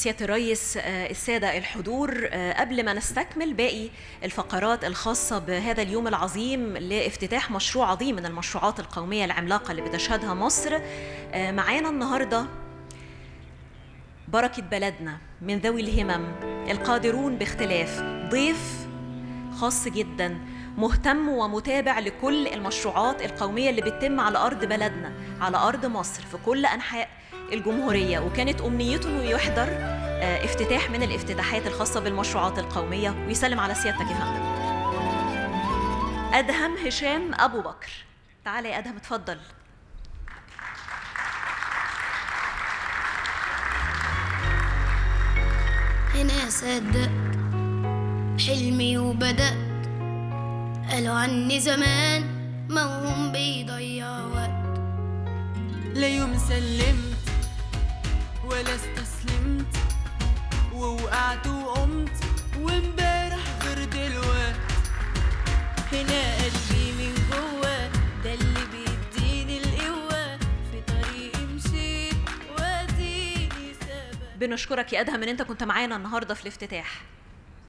سيادة الرئيس آه، السادة الحضور آه، قبل ما نستكمل باقي الفقرات الخاصة بهذا اليوم العظيم لافتتاح مشروع عظيم من المشروعات القومية العملاقة اللي بتشهدها مصر آه، معانا النهاردة بركة بلدنا من ذوي الهمم القادرون باختلاف ضيف خاص جدا مهتم ومتابع لكل المشروعات القومية اللي بتتم على أرض بلدنا على أرض مصر في كل أنحاء الجمهورية وكانت أمنيته أنه يحضر آه، افتتاح من الافتتاحات الخاصة بالمشروعات القومية ويسلم على سيادتك يا فندم أدهم هشام أبو بكر تعالى يا أدهم اتفضل هنا صدقت حلمي وبدأت قالوا عني زمان ما هم بيضيع وقت لا يوم سلمت ولا استسلمت ووقعت وقمت وامبارح غير دلوقت هنا قلبي من جوا ده اللي بيديني القوة في طريقي مشيت واديني سبب بنشكرك يا أدهم إن أنت كنت معانا النهاردة في الافتتاح